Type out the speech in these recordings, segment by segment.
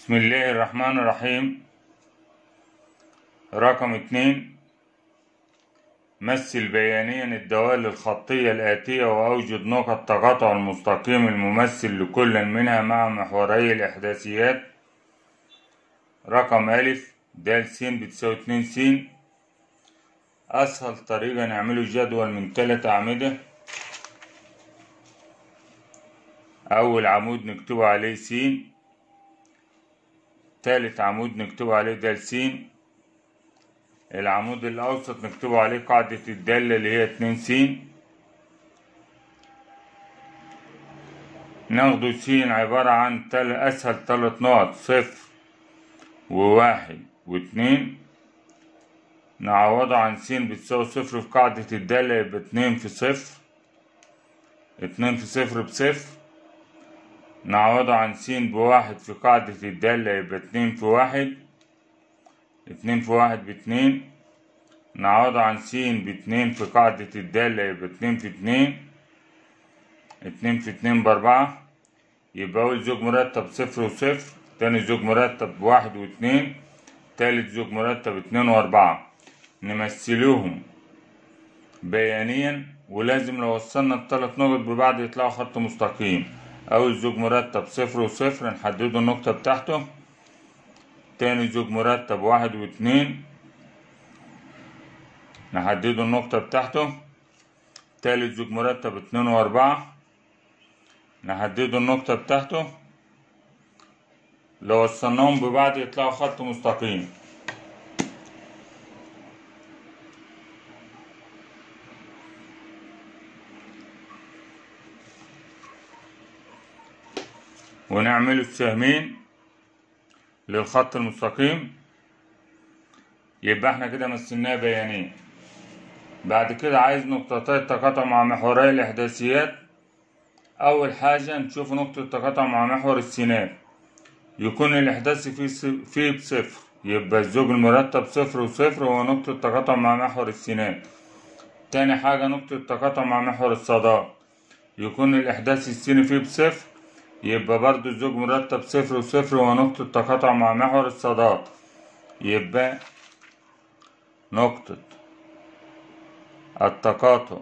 بسم الله الرحمن الرحيم رقم اتنين مثل بيانيا الدوال الخطية الآتية وأوجد نقط تقاطع المستقيم الممثل لكل منها مع محوري الإحداثيات رقم ألف د س بتساوي اتنين س أسهل طريقة نعمله جدول من تلات أعمدة أول عمود نكتبه عليه س تالت عمود نكتبه عليه د س العمود الأوسط نكتبه عليه قاعدة الدالة اللي هي اتنين س ناخده س عبارة عن تل أسهل تلات نقط صفر وواحد واتنين نعوضه عن س بتساوي صفر في قاعدة الدالة يبقى اتنين في صفر اتنين في صفر بصفر نعوضه عن س بواحد في قاعدة الدالة يبقى اتنين في واحد اتنين في واحد باتنين نعوضه عن س باتنين في قاعدة الدالة يبقى اتنين في اتنين اتنين في اتنين بأربعة يبقى أول زوج مرتب صفر وصفر تاني زوج مرتب واحد واتنين تالت زوج مرتب اتنين وأربعة نمثلوهم بيانيا ولازم لو وصلنا التلات نقط ببعض يطلعوا خط مستقيم أول زوج مرتب صفر وصفر نحدده النقطة بتاعته تاني زوج مرتب واحد واتنين نحدده النقطة بتاعته تالت زوج مرتب اتنين وأربعة نحدده النقطة بتاعته لو وصلناهم ببعض يطلعوا خط مستقيم ونعمل السهمين للخط المستقيم يبقى احنا كده مثلناه بيانين بعد كده عايز نقطتي التقاطع مع محوري الإحداثيات أول حاجة نشوف نقطة التقاطع مع محور السينات يكون الإحداثي فيه فيه بصفر يبقى الزوج المرتب صفر وصفر هو نقطة التقاطع مع محور السينات تاني حاجة نقطة التقاطع مع محور الصادات يكون الإحداثي السيني فيه بصفر يبقى برضو الزوج مرتب صفر وصفر هو نقطة تقاطع مع محور الصادات يبقى نقطة التقاطع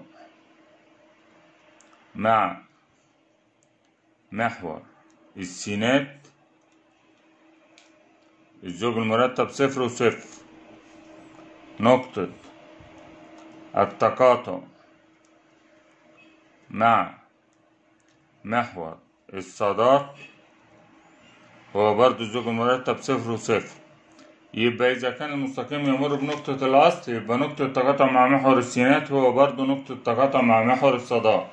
مع محور السينات الزوج المرتب صفر وصفر نقطة التقاطع مع محور الصادات هو برضو الزوج المرتب صفر وصفر يبقى إذا كان المستقيم يمر بنقطة الأصل يبقى نقطة التقاطع مع محور السينات هو برضو نقطة التقاطع مع محور الصادات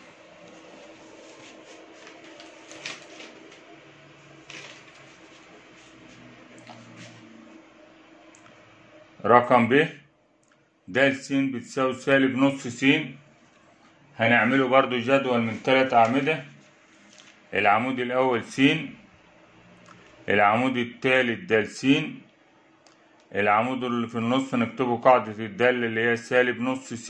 رقم ب د س بتساوي سالب نص س هنعمله برضو جدول من تلات أعمدة العمود الأول س العمود التالت د س العمود اللي في النص نكتبه قاعدة الدالة اللي هي سالب نص س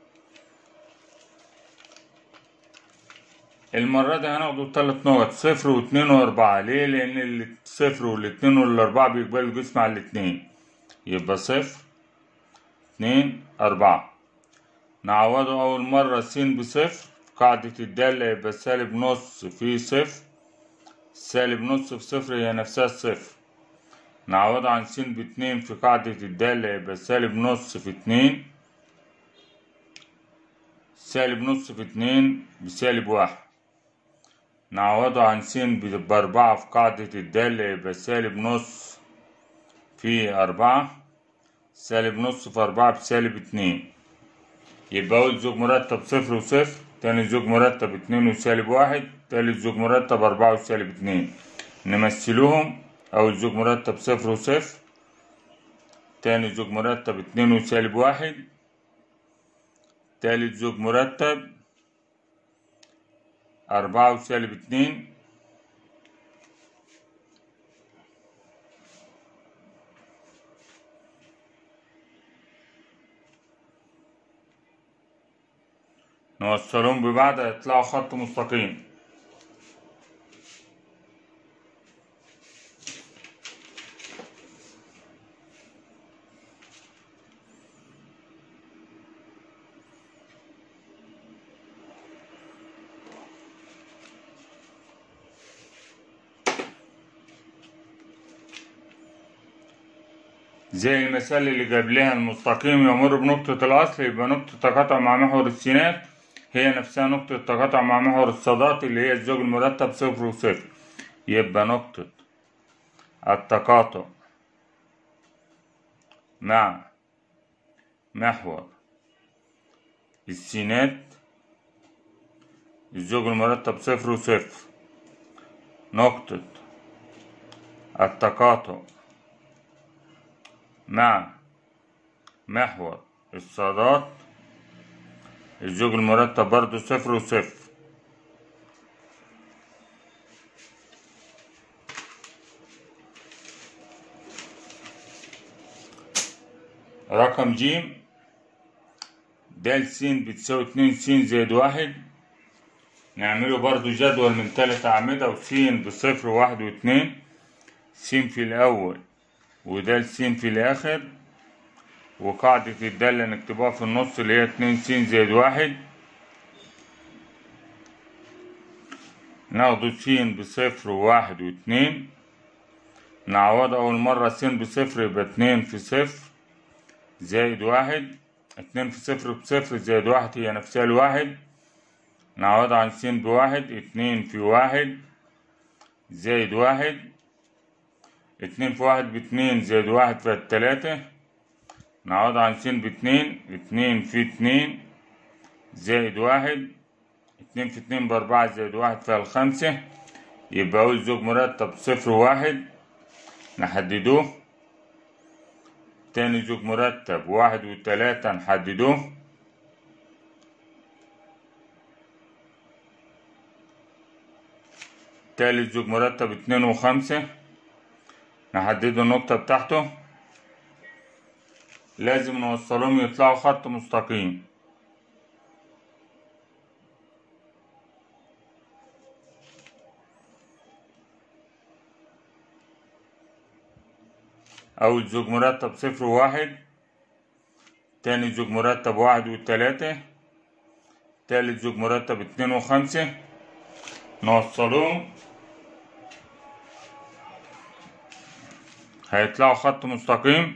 المرة دي هناخده تلات نقط صفر واتنين وأربعة ليه؟ لأن الصفر والاتنين والأربعة بيقبلوا الجسم على الاتنين يبقى صفر اتنين أربعة نعوضه أول مرة س بصفر قاعدة الدالة يبقى سالب نص في صفر سالب نص في صفر هي نفسها الصفر نعوض عن س باتنين في قاعدة الدالة يبقى سالب نص في اتنين سالب نص في اتنين بسالب واحد نعوضه عن س بأربعة في قاعدة الدالة يبقى سالب نص في أربعة سالب نص في أربعة بسالب اتنين يبقى أول زوج مرتب صفر وصفر تاني زوج مرتب اتنين وسالب واحد تالت زوج مرتب أربعة وسالب اتنين نمثلوهم أول زوج مرتب صفر وصفر تاني زوج مرتب اتنين وسالب واحد تالت زوج مرتب أربعة وسالب اتنين نوصلهم ببعض هيطلعوا خط مستقيم زي المثال اللي جاب لها المستقيم يمر بنقطة الأصل يبقى نقطة تقاطع مع محور السينات هي نفسها نقطة تقاطع مع محور الصادات اللي هي الزوج المرتب صفر وصفر يبقى نقطة التقاطع مع محور السينات الزوج المرتب صفر وصفر نقطة التقاطع مع محور الصادات الزوج المرتب برضو صفر وصفر رقم ج د س بتساوي اتنين س زائد واحد نعمله برضو جدول من تلات أعمدة وس بصفر وواحد واتنين س في الأول وده س في الآخر وقاعدة الدالة نكتبها في النص اللي هي اتنين س زائد واحد ناخده س بصفر وواحد واتنين نعوض أول مرة س بصفر يبقى اتنين في صفر زائد واحد اتنين في صفر بصفر زائد واحد هي نفسها الواحد نعوض عن س بواحد اتنين في واحد زائد واحد اتنين في واحد باتنين زائد واحد في التلاتة نعوض عن س باتنين اتنين في اتنين زائد واحد اتنين في اتنين بأربعة زائد واحد في الخمسة يبقى أول زوج مرتب صفر واحد نحددوه تاني زوج مرتب واحد وتلاتة نحددوه تالت زوج مرتب اتنين وخمسة نحددوا النقطة بتاعته لازم نوصلهم يطلعوا خط مستقيم أول زوج مرتب صفر وواحد تاني زوج مرتب واحد وتلاتة تالت زوج مرتب اتنين وخمسة نوصلوهم هيطلعوا خط مستقيم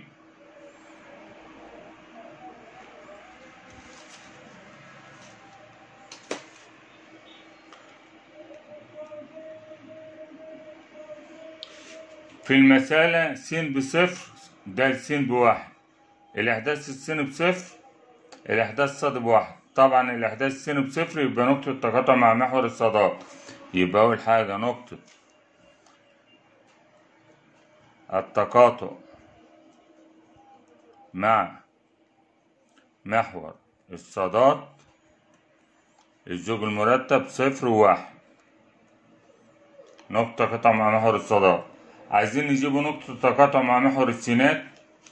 في المسألة س بصفر ده س بواحد الإحداث الس بصفر الإحداث ص بواحد طبعا الإحداث س بصفر يبقى نقطة تقاطع مع محور الصادات يبقى أول حاجة نقطة التقاطع مع محور الصادات الزوج المرتب صفر وواحد نقطة تقاطع مع محور الصادات عايزين نجيبوا نقطة تقاطع مع محور السينات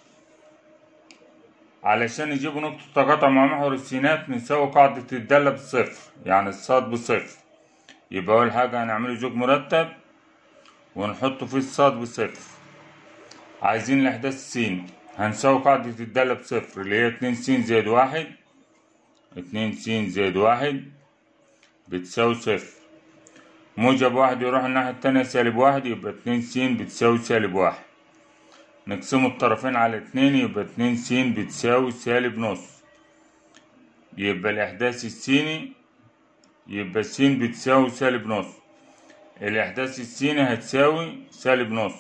علشان نجيبوا نقطة تقاطع مع محور السينات بنساوي قاعدة الدالة بالصفر يعني الصاد بصفر يبقى أول حاجة هنعمله زوج مرتب ونحطه فيه الصاد بصفر عايزين الإحداث س هنساوي قاعدة الدالة بصفر اللي هي اتنين س زائد واحد اتنين س زائد واحد بتساوي صفر موجب واحد يروح الناحية التانية سالب واحد يبقى اتنين س بتساوي سالب واحد نقسم الطرفين على اتنين يبقى اتنين س بتساوي سالب نص يبقى الإحداث السيني يبقى س بتساوي سالب نص الإحداث السيني هتساوي سالب نص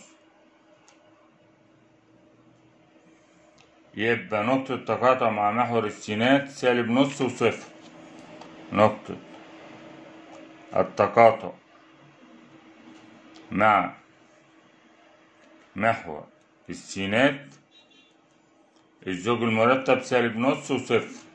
يبقى نقطة تقاطع مع محور السينات سالب نص وصفر نقطة التقاطع مع محور السينات الزوج المرتب سالب نص وصفر